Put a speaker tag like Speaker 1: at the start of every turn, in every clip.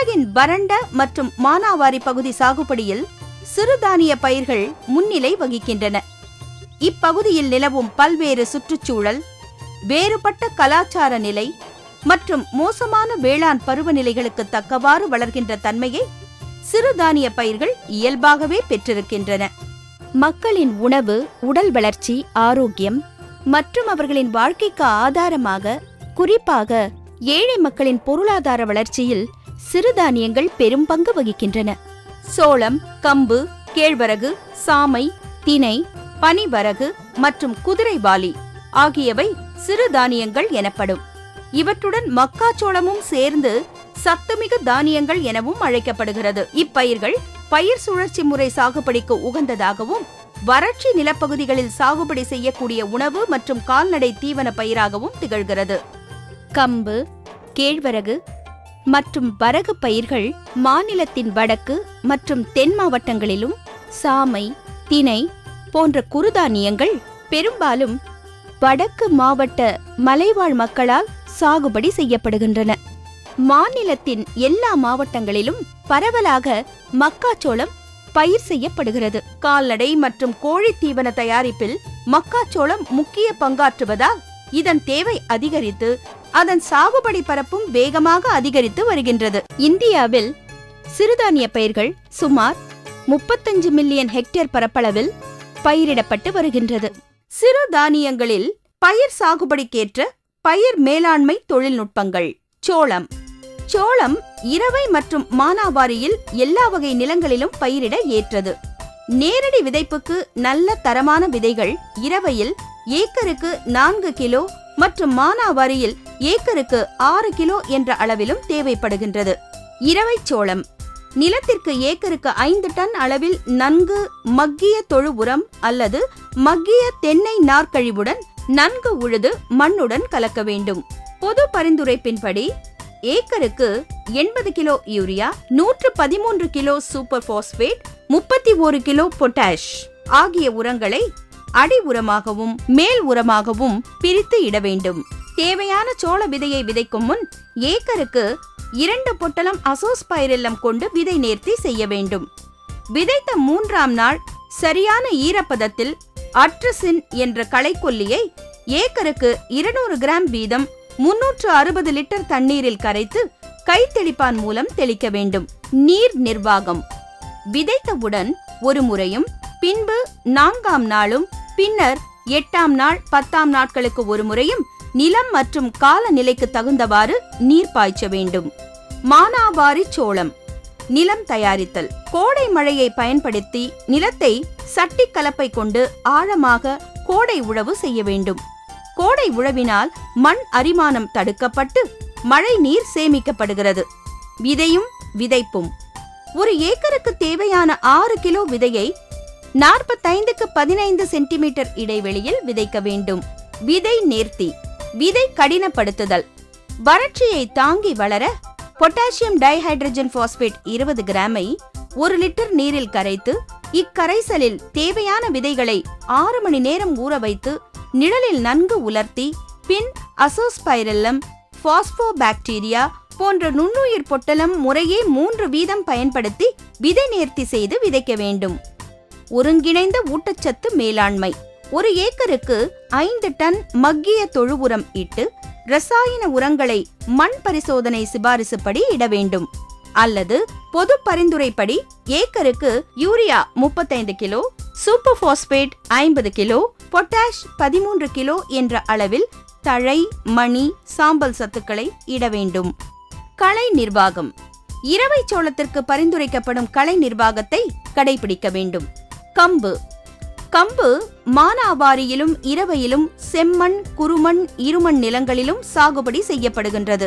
Speaker 1: உலகின் வறண்ட மற்றும் மானாவாரி பகுதி சாகுபடியில் சிறுதானிய பயிர்கள் முன்னிலை வகிக்கின்றன இப்பகுதியில் நிலவும் பல்வேறு சுற்றுச்சூழல் வேறுபட்ட கலாச்சார நிலை மற்றும் மோசமான வேளாண் பருவநிலைகளுக்கு தக்கவாறு வளர்கின்ற தன்மையை சிறுதானிய பயிர்கள் இயல்பாகவே பெற்றிருக்கின்றன மக்களின் உணவு உடல் வளர்ச்சி ஆரோக்கியம் மற்றும் அவர்களின் வாழ்க்கைக்கு ஆதாரமாக குறிப்பாக ஏழை மக்களின் பொருளாதார வளர்ச்சியில் சிறுதானியங்கள் பெரும் பங்கு வகிக்கின்றன சோளம் கம்பு கேழ்வரகு சாமை தினை பனிவரகு மற்றும் குதிரைவாலி ஆகியவை சிறுதானியங்கள் எனப்படும் இவற்றுடன் மக்காச்சோளமும் சேர்ந்து சத்துமிகு தானியங்கள் எனவும் அழைக்கப்படுகிறது இப்பயிர்கள் பயிர் சுழற்சி முறை சாகுபடிக்கு உகந்ததாகவும் வறட்சி நிலப்பகுதிகளில் சாகுபடி செய்யக்கூடிய உணவு மற்றும் கால்நடை தீவன பயிராகவும் திகழ்கிறது கம்பு கேழ்வரகு மற்றும் வரகு பயிர்கள் மாநிலத்தின் வடக்கு மற்றும் தென் மாவட்டங்களிலும் சாமை தினை போன்ற குறுதானியங்கள் பெரும்பாலும் வடக்கு மாவட்ட மலைவாழ் மக்களால் சாகுபடி செய்யப்படுகின்றன மாநிலத்தின் எல்லா மாவட்டங்களிலும் பரவலாக மக்காச்சோளம் பயிர் செய்யப்படுகிறது கால்நடை மற்றும் கோழி தீவன தயாரிப்பில் மக்காச்சோளம் முக்கிய பங்காற்றுவதால் இதன் தேவை அதிகரித்து அதன் சாகுபடி பரப்பும் வேகமாக அதிகரித்து வருகின்றது இந்தியாவில் சிறுதானிய பயிர்கள் சுமார் முப்பத்தஞ்சு மில்லியன் ஹெக்டேர் பரப்பளவில் பயிரிடப்பட்டு வருகின்றது சிறுதானியங்களில் பயிர் சாகுபடிக்கேற்ற பயிர் மேலாண்மை தொழில்நுட்பங்கள் சோளம் சோளம் இரவை மற்றும் மானாவாரியில் எல்லா வகை நிலங்களிலும் பயிரிட ஏற்றது நேரடி விதைப்புக்கு நல்ல தரமான விதைகள் இரவையில் ஏக்கருக்கு நான்கு கிலோ மற்றும் மானாவாரியில் ஏக்கருக்கு ஆறு கிலோ என்ற அளவிலும் தேவைப்படுகின்றது இரவை சோளம் நிலத்திற்கு ஏக்கருக்கு ஐந்து டன் அளவில் நன்கு மக்கிய தொழு உரம் அல்லது மக்கிய தென்னை நார்க்கழிவுடன் நன்கு உழுது மண்ணுடன் கலக்க வேண்டும் பொது பரிந்துரைப்பின்படி ஏக்கருக்கு எண்பது கிலோ யூரியா நூற்று பதிமூன்று கிலோ சூப்பர் பாஸ்பேட் முப்பத்தி ஒரு கிலோ பொட்டாஷ் ஆகிய உரங்களை அடி உரமாகவும் மேல் உரமாகவும் பிரித்து இட வேண்டும் தேவையான சோள விதையை விதைக்கும் முன் ஏக்கருக்கு இரண்டு பொட்டலம் அசோஸ்பைரில்லம் கொண்டு விதை நேர்த்தி செய்ய வேண்டும் விதைத்த மூன்றாம் நாள் சரியான ஈரப்பதத்தில் அட்ரசின் என்ற களைக்கொல்லியை ஏக்கருக்கு இருநூறு கிராம் வீதம் முன்னூற்று அறுபது லிட்டர் தண்ணீரில் கரைத்து கைத்தெளிப்பான் மூலம் தெளிக்க வேண்டும் நீர் நிர்வாகம் விதைத்தவுடன் ஒரு முறையும் பின்பு நான்காம் நாளும் பின்னர் எட்டாம் நாள் பத்தாம் நாட்களுக்கு ஒரு முறையும் நிலம் மற்றும் காலநிலைக்கு தகுந்தவாறு நீர் பாய்ச்ச வேண்டும் மானாவாரி சோளம் நிலம் தயாரித்தல் கோடை மழையை பயன்படுத்தி நிலத்தை சட்டி கலப்பை கொண்டு ஆழமாக கோடை உழவு செய்ய வேண்டும் கோடை உழவினால் மண் அரிமானம் தடுக்கப்பட்டு மழை நீர் சேமிக்கப்படுகிறது விதையும் விதைப்பும் ஒரு ஏக்கருக்கு தேவையான ஆறு கிலோ விதையை நாற்பத்தைந்துக்கு பதினைந்து சென்டிமீட்டர் இடைவெளியில் விதைக்க வேண்டும் விதை நேர்த்தி விதை கடினப்படுத்துதல் வறட்சியை தாங்கி வளர பொட்டாசியம் டைஹைட்ரஜன் பாஸ்பேட் இருபது கிராமை ஒரு லிட்டர் நீரில் கரைத்து இக்கரைசலில் தேவையான விதைகளை ஆறு மணி நேரம் ஊற வைத்து நிழலில் நன்கு உலர்த்தி பின் அசோஸ்பைரல்லம் பாஸ்போபாக்டீரியா போன்ற நுண்ணுயிர் பொட்டலம் முறையே மூன்று வீதம் பயன்படுத்தி விதை நேர்த்தி செய்து விதைக்க வேண்டும் ஒருங்கிணைந்த ஊட்டச்சத்து மேலாண்மை ஒரு ஏக்கருக்கு ஐந்து டன் மக்கிய தொழு உரம் இட்டு ரசாயன உரங்களை மண் பரிசோதனை சிபாரிசுப்படி இட வேண்டும் அல்லது பொது பரிந்துரைப்படி ஏக்கருக்கு யூரியா முப்பத்தைந்து கிலோ சூப்பர் பாஸ்பேட் ஐம்பது கிலோ பொட்டாஷ் பதிமூன்று கிலோ என்ற அளவில் தழை மணி சாம்பல் சத்துக்களை இட வேண்டும் களை நிர்வாகம் இரவை சோளத்திற்கு பரிந்துரைக்கப்படும் களை நிர்வாகத்தை கடைபிடிக்க வேண்டும் கம்பு கம்பு மானாவாரியிலும் இரவையிலும் செம்மண் குறுமண் இருமண் நிலங்களிலும் சாகுபடி செய்யப்படுகின்றது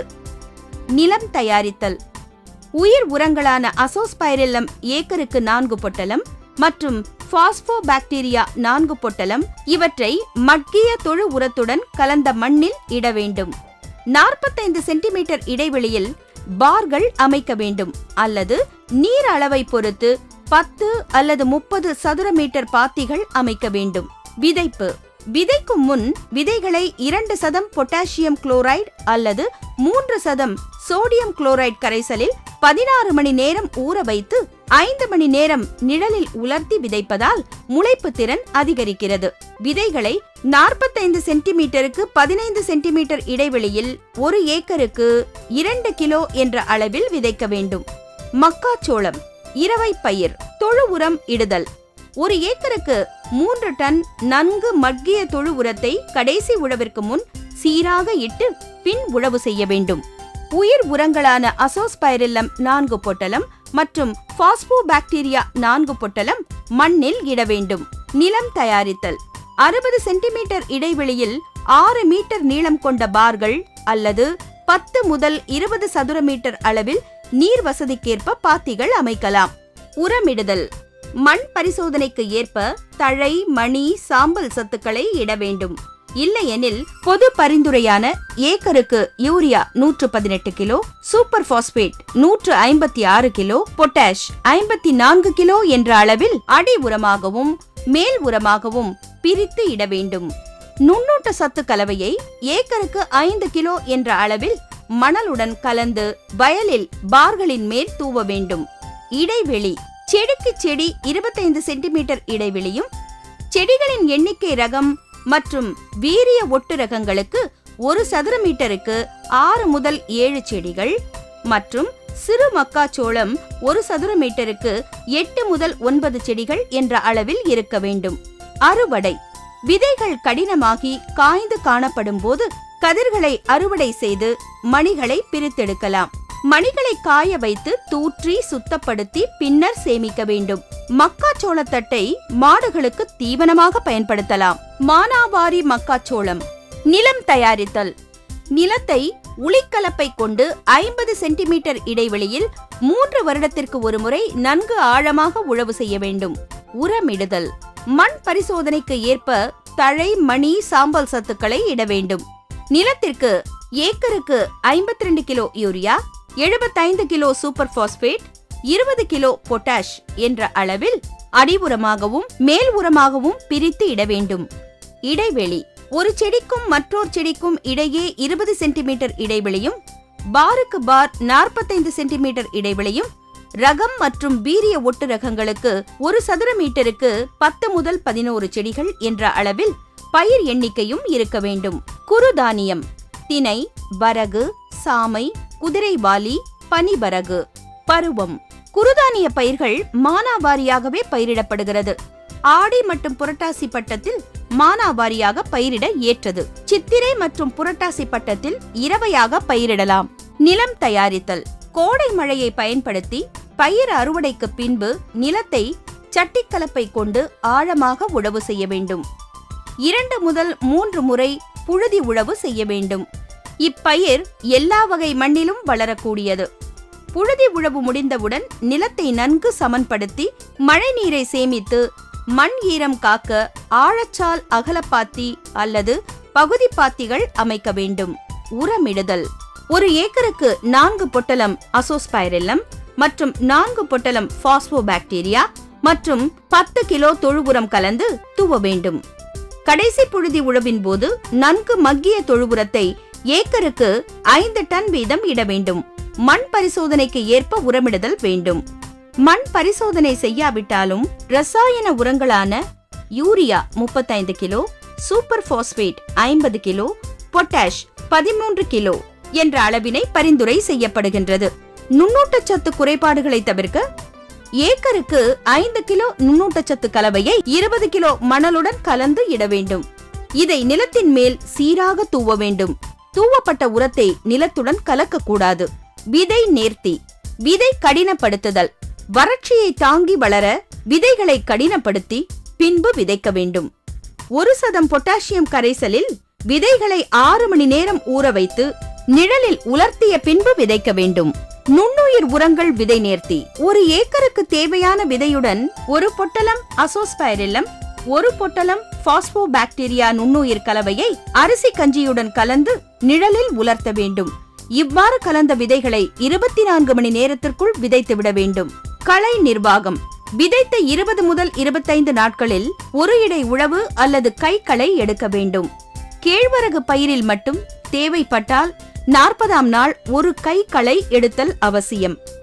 Speaker 1: நிலம் தயாரித்தல் உயிர் உரங்களான அசோஸ்பைரில்லம் ஏக்கருக்கு நான்கு பொட்டலம் மற்றும் பாஸ்போபாக்டீரியா நான்கு பொட்டலம் இவற்றை மக்கிய தொழு உரத்துடன் கலந்த மண்ணில் இட வேண்டும் நாற்பத்தைந்து சென்டிமீட்டர் இடைவெளியில் பார்கள் அமைக்க வேண்டும் அல்லது நீர் அளவை பொறுத்து பத்து அல்லது முப்பது சதுர மீட்டர் பாத்திகள் அமைக்க வேண்டும் விதைப்பு விதைக்கும் முன் விதைகளை இரண்டு சதம் பொட்டாசியம் குளோரைடு அல்லது மூன்று சதம் சோடியம் குளோரைடு கரைசலில் பதினாறு மணி நேரம் ஊற வைத்து ஐந்து மணி நேரம் நிழலில் உலர்த்தி விதைப்பதால் முளைப்பு திறன் அதிகரிக்கிறது விதைகளை நாற்பத்தைந்து சென்டிமீட்டருக்கு பதினைந்து சென்டிமீட்டர் இடைவெளியில் ஒரு ஏக்கருக்கு இரண்டு கிலோ என்ற அளவில் விதைக்க வேண்டும் மக்காச்சோளம் இரவை பயிர் தொழு உரம் இடுதல் ஒரு ஏக்கருக்கு மூன்று டன் நன்கு மக்கிய தொழு உரத்தை கடைசி உழவிற்கு முன் சீராக இட்டு பின் உழவு செய்ய வேண்டும் உயிர் உரங்களான அசோஸ்பைரில்லம் நான்கு பொட்டலம் மற்றும் பாஸ்போபாக்டீரியா நான்கு பொட்டலம் மண்ணில் இட வேண்டும் நிலம் தயாரித்தல் அறுபது சென்டிமீட்டர் இடைவெளியில் ஆறு மீட்டர் நீளம் கொண்ட பார்கள் அல்லது பத்து முதல் இருபது சதுர மீட்டர் அளவில் நீர் வசதிக்கேற்ப பாத்திகள் அமைக்கலாம் உரமிடுதல் மண் பரிசோதனைக்கு ஏற்ப தழை மணி சாம்பல் சத்துக்களை இட வேண்டும் இல்லையெனில் பொது பரிந்துரையான ஏக்கருக்கு யூரியா நூற்று பதினெட்டு கிலோ சூப்பர் பாஸ்பேட் நூற்று ஐம்பத்தி ஆறு கிலோ பொட்டாஷ் ஐம்பத்தி நான்கு கிலோ என்ற அளவில் அடி உரமாகவும் மேல் உரமாகவும் பிரித்து இட வேண்டும் நுண்ணூட்ட சத்து கலவையை ஏக்கருக்கு ஐந்து கிலோ என்ற அளவில் மணலுடன் கலந்து வயலில் பார்களின் மேல் தூவ வேண்டும் இடைவெளி செடிக்கு செடி இருபத்தைந்து சென்டிமீட்டர் இடைவெளியும் செடிகளின் எண்ணிக்கை ரகம் மற்றும் வீரிய ஒட்டு ரகங்களுக்கு ஒரு சதுர மீட்டருக்கு ஆறு முதல் ஏழு செடிகள் மற்றும் சிறு மக்காச்சோளம் ஒரு சதுர மீட்டருக்கு எட்டு முதல் ஒன்பது செடிகள் என்ற அளவில் இருக்க வேண்டும் அறுவடை விதைகள் கடினமாகி காய்ந்து காணப்படும் போது கதிர்களை அறுவடை செய்து மணிகளை பிரித்தெடுக்கலாம் மணிகளை காய வைத்து தூற்றி சுத்தப்படுத்தி பின்னர் சேமிக்க வேண்டும் மக்காச்சோளத்தட்டை மாடுகளுக்கு தீவனமாக பயன்படுத்தலாம் மானாவாரி மக்காச்சோளம் நிலம் தயாரித்தல் நிலத்தை உளிக்கலப்பை கொண்டு ஐம்பது சென்டிமீட்டர் இடைவெளியில் மூன்று வருடத்திற்கு ஒரு முறை நன்கு ஆழமாக உழவு செய்ய வேண்டும் உரமிடுதல் மண் பரிசோதனைக்கு ஏற்ப தழை மணி சாம்பல் சத்துக்களை இட வேண்டும் நிலத்திற்கு ஏக்கருக்கு ஐம்பத்தி ரெண்டு கிலோ யூரியா எழுபத்தைந்து கிலோ சூப்பர் பாஸ்பேட் இருபது கிலோ பொட்டாஷ் என்ற அளவில் அடி உரமாகவும் மேல் உரமாகவும் பிரித்து இட வேண்டும் இடைவெளி ஒரு செடிக்கும் மற்றொரு செடிக்கும் இடையே இருபது சென்டிமீட்டர் இடைவெளியும் பாருக்கு பார் நாற்பத்தைந்து சென்டிமீட்டர் இடைவெளியும் ரகம் மற்றும் வீரிய ஒட்டு ரகங்களுக்கு ஒரு சதுர மீட்டருக்கு பத்து முதல் பதினோரு செடிகள் என்ற அளவில் பயிர் எண்ணிக்கையும் இருக்க வேண்டும் குறுதானியம் தினை வரகு சாமை குதிரைவாலி பனிபரகு பருவம் குறுதானிய பயிர்கள் மானாவாரியாகவே பயிரிடப்படுகிறது ஆடி மற்றும் புரட்டாசி பட்டத்தில் மானாவாரியாக பயிரிட ஏற்றது சித்திரை மற்றும் புரட்டாசி பட்டத்தில் இரவையாக பயிரிடலாம் நிலம் தயாரித்தல் கோடை மழையை பயன்படுத்தி பயிர் அறுவடைக்கு பின்பு நிலத்தை சட்டிக்கலப்பை கொண்டு ஆழமாக உழவு செய்ய வேண்டும் இரண்டு முதல் மூன்று முறை புழுதி உழவு செய்ய வேண்டும் இப்பயிர் எல்லா வகை மண்ணிலும் வளரக்கூடியது புழுதி உழவு முடிந்தவுடன் நிலத்தை நன்கு சமன்படுத்தி மழை நீரை சேமித்து மண் ஈரம் காக்க ஆழச்சால் அகலப்பாத்தி அல்லது பகுதி பாத்திகள் அமைக்க வேண்டும் உரமிடுதல் ஒரு ஏக்கருக்கு நான்கு பொட்டலம் அசோஸ்பைரில்லம் மற்றும் நான்கு பொட்டலம் பாஸ்போபாக்டீரியா மற்றும் பத்து கிலோ தொழு உரம் கலந்து தூவ வேண்டும் கடைசி புழுதி உழவின் போது நன்கு மக்கிய தொழு உரத்தை ஏக்கருக்கு ஐந்து டன் வீதம் இட வேண்டும் மண் பரிசோதனைக்கு ஏற்ப உரமிடுதல் வேண்டும் மண் பரிசோதனை செய்யாவிட்டாலும் ரசாயன உரங்களான யூரியா முப்பத்தைந்து கிலோ சூப்பர் பாஸ்பேட் ஐம்பது கிலோ பொட்டாஷ் பதிமூன்று கிலோ என்ற அளவினை பரிந்துரை செய்யப்படுகின்றது நுண்ணூட்டச்சத்து குறைபாடுகளை தவிர்க்க ஏக்கருக்கு ஐந்து கிலோ நுண்ணூட்டச்சத்து கலவையை இருபது கிலோ மணலுடன் கலந்து இட வேண்டும் இதை நிலத்தின் மேல் சீராக தூவ வேண்டும் தூவப்பட்ட உரத்தை நிலத்துடன் கலக்கக்கூடாது விதை நேர்த்தி விதை கடினப்படுத்துதல் வறட்சியை தாங்கி வளர விதைகளை கடினப்படுத்தி பின்பு விதைக்க வேண்டும் ஒரு சதம் பொட்டாசியம் கரைசலில் விதைகளை ஆறு மணி நேரம் ஊற வைத்து நிழலில் உலர்த்திய பின்பு விதைக்க வேண்டும் நுண்ணுயிர் உரங்கள் விதை நேர்த்தி ஒரு ஏக்கருக்கு தேவையான விதையுடன் ஒரு பொட்டலம் அசோஸ்பைரில்லம் ஒரு பொட்டலம் பாஸ்போபாக்டீரியா நுண்ணுயிர் கலவையை அரிசி கஞ்சியுடன் கலந்து நிழலில் உலர்த்த வேண்டும் இவ்வாறு கலந்த விதைகளை இருபத்தி நான்கு மணி நேரத்திற்குள் விதைத்து விட வேண்டும் களை நிர்வாகம் விதைத்த இருபது முதல் இருபத்தைந்து நாட்களில் ஒரு இடை உழவு அல்லது கைகளை எடுக்க வேண்டும் கேழ்வரகு பயிரில் மட்டும் தேவைப்பட்டால் நாற்பதாம் நாள் ஒரு கை களை எடுத்தல் அவசியம்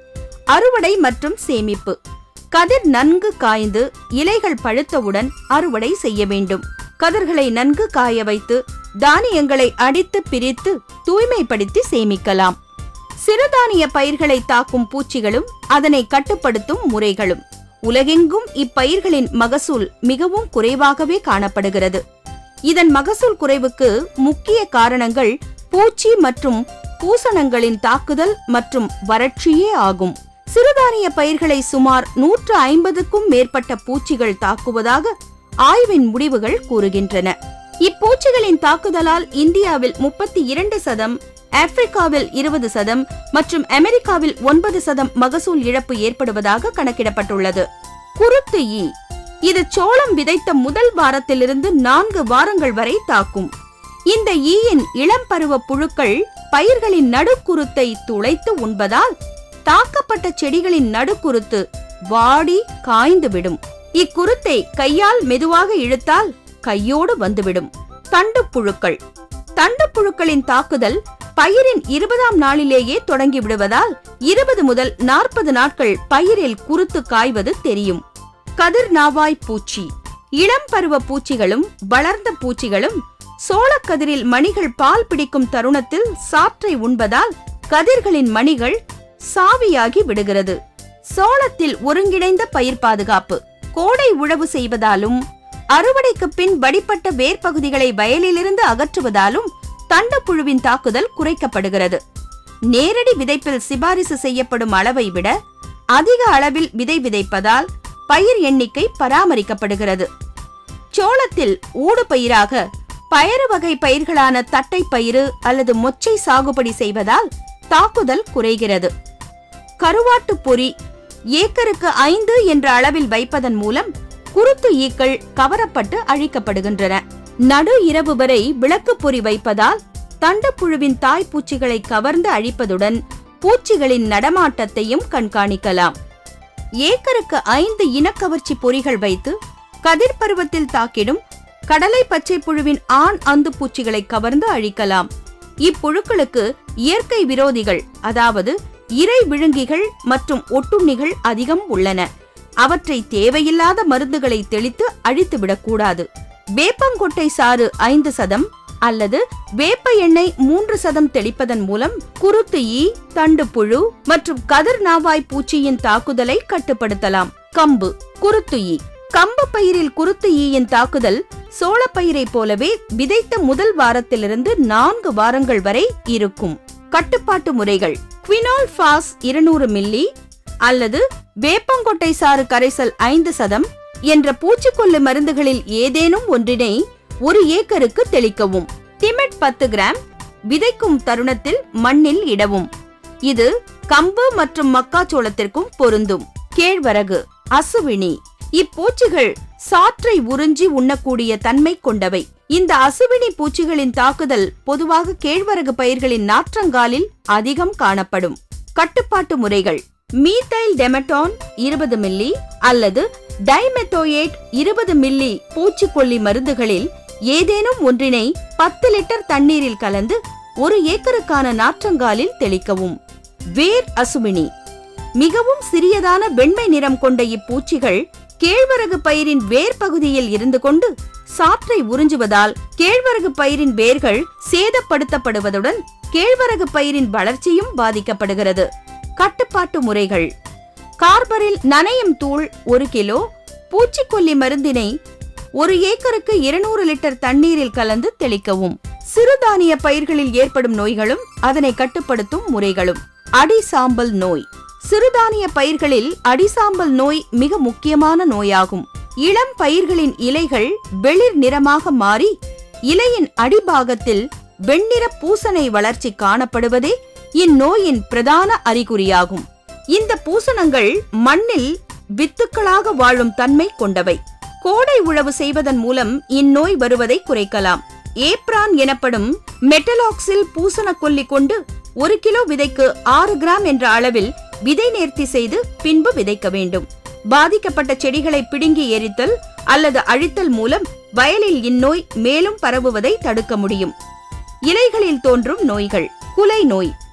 Speaker 1: அறுவடை மற்றும் சேமிப்பு கதிர் நன்கு காய்ந்து இலைகள் பழுத்தவுடன் அறுவடை செய்ய வேண்டும் கதிர்களை நன்கு காய வைத்து தானியங்களை அடித்து பிரித்து தூய்மைப்படுத்தி சேமிக்கலாம் சிறுதானிய பயிர்களை தாக்கும் பூச்சிகளும் அதனை கட்டுப்படுத்தும் முறைகளும் உலகெங்கும் இப்பயிர்களின் மகசூல் மிகவும் குறைவாகவே காணப்படுகிறது இதன் மகசூல் குறைவுக்கு முக்கிய காரணங்கள் பூச்சி மற்றும் பூசணங்களின் தாக்குதல் மற்றும் வறட்சியே ஆகும் சிறுதானிய பயிர்களை சுமார் நூற்று ஐம்பதுக்கும் மேற்பட்ட பூச்சிகள் தாக்குவதாக ஆய்வின் முடிவுகள் கூறுகின்றன இப்பூச்சிகளின் தாக்குதலால் இந்தியாவில் முப்பத்தி இரண்டு சதம் ஆப்பிரிக்காவில் இருபது சதம் மற்றும் அமெரிக்காவில் ஒன்பது சதம் மகசூல் இழப்பு ஏற்படுவதாக கணக்கிடப்பட்டுள்ளது குருத்து ஈ இது சோளம் விதைத்த முதல் வாரத்திலிருந்து நான்கு வாரங்கள் வரை தாக்கும் இந்த ஈயின் இளம் பருவ புழுக்கள் பயிர்களின் நடுக்குருத்தை துளைத்து உண்பதால் தாக்கப்பட்ட செடிகளின் நடுக்குருத்து வாடி காய்ந்து விடும் இக்குருத்தை கையால் மெதுவாக இழுத்தால் கையோடு வந்துவிடும் தண்டுப் புழுக்கள் தண்டுப் புழுக்களின் தாக்குதல் பயிரின் இருபதாம் நாளிலேயே தொடங்கி விடுவதால் இருபது முதல் நாற்பது நாட்கள் பயிரில் குருத்து காய்வது தெரியும் கதிர் நாவாய் பூச்சி இளம் பருவ பூச்சிகளும் வளர்ந்த பூச்சிகளும் சோளக்கதிரில் மணிகள் பால் பிடிக்கும் தருணத்தில் சாற்றை உண்பதால் கதிர்களின் மணிகள் சாவியாகி விடுகிறது சோளத்தில் ஒருங்கிணைந்த பயிர் பாதுகாப்பு கோடை உழவு செய்வதாலும் அறுவடைக்கு பின் வடிப்பட்ட வேர்ப்பகுதிகளை வயலிலிருந்து அகற்றுவதாலும் தண்டப்புழுவின் தாக்குதல் குறைக்கப்படுகிறது நேரடி விதைப்பில் சிபாரிசு செய்யப்படும் அளவை விட அதிக அளவில் விதை விதைப்பதால் பயிர் எண்ணிக்கை பராமரிக்கப்படுகிறது சோளத்தில் ஊடு பயிராக பயறு வகை பயிர்களான தட்டை பயிறு அல்லது மொச்சை சாகுபடி செய்வதால் தாக்குதல் குறைகிறது கருவாட்டு பொறி ஏக்கருக்கு ஐந்து என்ற அளவில் வைப்பதன் மூலம் குருத்து ஈக்கள் கவரப்பட்டு அழிக்கப்படுகின்றன நடு இரவு வரை விளக்கு பொறி வைப்பதால் தண்டப்புழுவின் தாய் பூச்சிகளை கவர்ந்து அழிப்பதுடன் பூச்சிகளின் நடமாட்டத்தையும் கண்காணிக்கலாம் ஏக்கருக்கு ஐந்து இனக்கவர்ச்சி பொறிகள் வைத்து கதிர் பருவத்தில் தாக்கிடும் கடலை பச்சை புழுவின் ஆண் அந்து பூச்சிகளை கவர்ந்து அழிக்கலாம் இப்புழுக்களுக்கு இயற்கை விரோதிகள் அதாவது இறை விழுங்கிகள் மற்றும் ஒட்டுண்ணிகள் அதிகம் உள்ளன அவற்றை தேவையில்லாத மருந்துகளை தெளித்து அழித்துவிடக் கூடாது வேப்பங்கொட்டை சாறு ஐந்து சதம் அல்லது வேப்ப எண்ணெய் மூன்று சதம் தெளிப்பதன் மூலம் குருத்து ஈ தண்டு புழு மற்றும் கதிர் நாவாய் பூச்சியின் தாக்குதலை கட்டுப்படுத்தலாம் கம்பு குருத்து ஈ கம்பு பயிரில் குருத்து ஈயின் தாக்குதல் சோளப்பயிரைப் போலவே விதைத்த முதல் வாரத்திலிருந்து நான்கு வாரங்கள் வரை இருக்கும் கட்டுப்பாட்டு முறைகள் குவினால் ஃபாஸ் இருநூறு மில்லி அல்லது வேப்பங்கொட்டை சாறு கரைசல் ஐந்து சதம் என்ற பூச்சிக்கொல்லு மருந்துகளில் ஏதேனும் ஒன்றினை ஒரு ஏக்கருக்கு தெளிக்கவும் டிமெட் பத்து கிராம் விதைக்கும் தருணத்தில் மண்ணில் இடவும் இது கம்பு மற்றும் மக்காச்சோளத்திற்கும் பொருந்தும் கேழ்வரகு அசுவினி இப்பூச்சிகள் சாற்றை உறிஞ்சி உண்ணக்கூடிய தன்மை கொண்டவை இந்த அசுவினி பூச்சிகளின் தாக்குதல் பொதுவாக கேழ்வரகு பயிர்களின் நாற்றங்காலில் அதிகம் காணப்படும் கட்டுப்பாட்டு முறைகள் மீத்தைல் டெமட்டான் இருபது மில்லி அல்லது டைமெத்தோயேட் இருபது மில்லி பூச்சிக்கொல்லி மருந்துகளில் ஏதேனும் ஒன்றினை பத்து லிட்டர் தண்ணீரில் கலந்து ஒரு ஏக்கருக்கான நாற்றங்காலில் தெளிக்கவும் வேர் அசுவினி மிகவும் சிறியதான வெண்மை நிறம் கொண்ட இப்பூச்சிகள் கேழ்வரகு பயிரின் வேர் பகுதியில் இருந்து கொண்டு சாற்றை உறிஞ்சுவதால் கேழ்வரகு பயிரின் வேர்கள் சேதப்படுத்தப்படுவதுடன் கேழ்வரகு பயிரின் வளர்ச்சியும் பாதிக்கப்படுகிறது கட்டுப்பாட்டு முறைகள் கார்பரில் நனையும் தூள் ஒரு கிலோ பூச்சிக்கொல்லி மருந்தினை ஒரு ஏக்கருக்கு இருநூறு லிட்டர் தண்ணீரில் கலந்து தெளிக்கவும் சிறுதானிய பயிர்களில் ஏற்படும் நோய்களும் அதனை கட்டுப்படுத்தும் முறைகளும் அடிசாம்பல் நோய் சிறுதானிய பயிர்களில் அடிசாம்பல் நோய் மிக முக்கியமான நோயாகும் இளம் பயிர்களின் இலைகள் வெளிர் நிறமாக மாறி இலையின் அடிபாகத்தில் வெண்ணிற பூசணை வளர்ச்சி காணப்படுவதே இந்நோயின் பிரதான அறிகுறியாகும் இந்த பூசணங்கள் மண்ணில் வித்துக்களாக வாழும் தன்மை கொண்டவை கோடை உழவு செய்வதன் மூலம் இந்நோய் வருவதை குறைக்கலாம் ஏப்ரான் எனப்படும் மெட்டலாக்சில் பூசண கொல்லி கொண்டு ஒரு கிலோ விதைக்கு ஆறு கிராம் என்ற அளவில் விதை நேர்த்தி செய்து பின்பு விதைக்க வேண்டும் பாதிக்கப்பட்ட செடிகளை பிடுங்கி எரித்தல் அல்லது அழித்தல் மூலம் வயலில் இந்நோய் மேலும் பரவுவதை தடுக்க முடியும் இலைகளில் தோன்றும் நோய்கள் குலை நோய்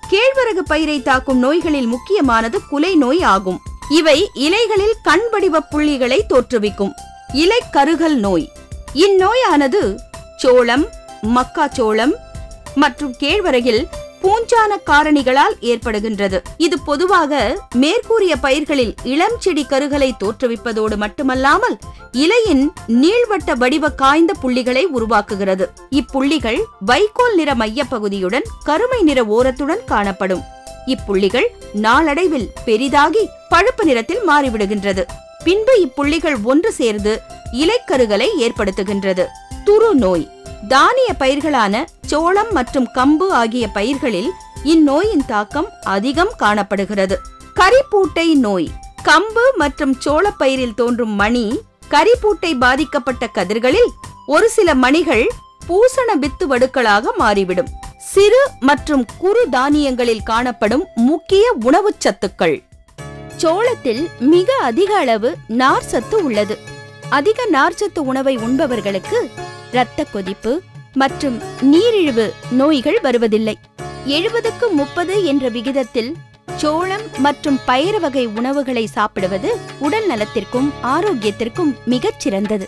Speaker 1: கேழ்வரகு பயிரை தாக்கும் நோய்களில் முக்கியமானது குலை நோய் ஆகும் இவை இலைகளில் கண்வடிவ புள்ளிகளை தோற்றுவிக்கும் இலை கருகல் நோய் இந்நோயானது சோளம் மக்காச்சோளம் மற்றும் கேழ்வரகில் பூஞ்சான காரணிகளால் ஏற்படுகின்றது இது பொதுவாக மேற்கூறிய பயிர்களில் இளம் செடி கருகலை தோற்றுவிப்பதோடு மட்டுமல்லாமல் இலையின் நீள்வட்ட வடிவ காய்ந்த புள்ளிகளை உருவாக்குகிறது இப்புள்ளிகள் வைக்கோல் நிற மையப்பகுதியுடன் கருமை நிற ஓரத்துடன் காணப்படும் இப்புள்ளிகள் நாளடைவில் பெரிதாகி பழுப்பு நிறத்தில் மாறிவிடுகின்றது பின்பு இப்புள்ளிகள் ஒன்று சேர்ந்து இலைக்கருகலை ஏற்படுத்துகின்றது துரு நோய் தானிய பயிர்களான சோளம் மற்றும் கம்பு ஆகிய பயிர்களில் இந்நோயின் தாக்கம் அதிகம் காணப்படுகிறது கரிப்பூட்டை நோய் கம்பு மற்றும் சோளப்பயிரில் தோன்றும் மணி கரிப்பூட்டை பாதிக்கப்பட்ட கதிர்களில் ஒரு சில மணிகள் பூசண வித்து வடுக்களாக மாறிவிடும் சிறு மற்றும் குறு தானியங்களில் காணப்படும் முக்கிய உணவுச் சத்துக்கள் சோளத்தில் மிக அதிக அளவு நார் சத்து உள்ளது அதிக நார்ச்சத்து உணவை உண்பவர்களுக்கு இரத்த கொதிப்பு மற்றும் நீரிழிவு நோய்கள் வருவதில்லை எழுபதுக்கு முப்பது என்ற விகிதத்தில் சோளம் மற்றும் பயிர் வகை உணவுகளை சாப்பிடுவது உடல் நலத்திற்கும் ஆரோக்கியத்திற்கும் மிகச் சிறந்தது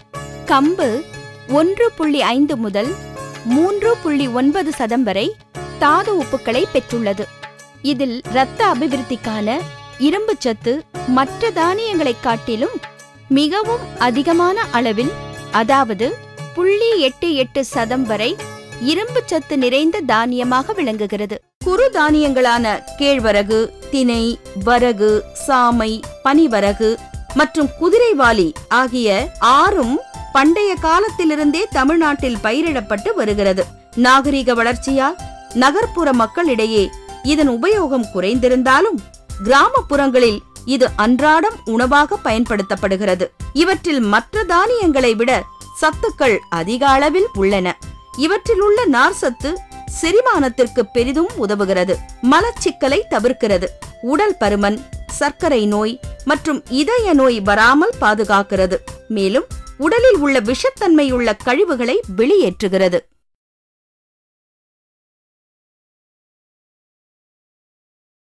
Speaker 1: கம்பு ஒன்று புள்ளி ஐந்து முதல் மூன்று புள்ளி ஒன்பது சதம் வரை தாது உப்புக்களை பெற்றுள்ளது இதில் இரத்த அபிவிருத்திக்கான இரும்பு சத்து மற்ற தானியங்களைக் காட்டிலும் மிகவும் அதிகமான அளவில் அதாவது புள்ளி எட்டு எட்டு சதம் வரை இரும்பு சத்து நிறைந்த தானியமாக விளங்குகிறது குறு தானியங்களான கேழ்வரகு தினை வரகு சாமை பனிவரகு மற்றும் குதிரைவாலி ஆகிய ஆறும் பண்டைய காலத்திலிருந்தே தமிழ்நாட்டில் பயிரிடப்பட்டு வருகிறது நாகரிக வளர்ச்சியால் நகர்ப்புற மக்களிடையே இதன் உபயோகம் குறைந்திருந்தாலும் கிராமப்புறங்களில் இது அன்றாடம் உணவாக பயன்படுத்தப்படுகிறது இவற்றில் மற்ற தானியங்களை விட சத்துக்கள் அதிக அளவில் உள்ளன இவற்றில் உள்ள நார்சத்து செரிமானத்திற்கு பெரிதும் உதவுகிறது மலச்சிக்கலை தவிர்க்கிறது உடல் பருமன் சர்க்கரை நோய் மற்றும் இதய நோய் வராமல் பாதுகாக்கிறது மேலும் உடலில் உள்ள விஷத்தன்மையுள்ள கழிவுகளை வெளியேற்றுகிறது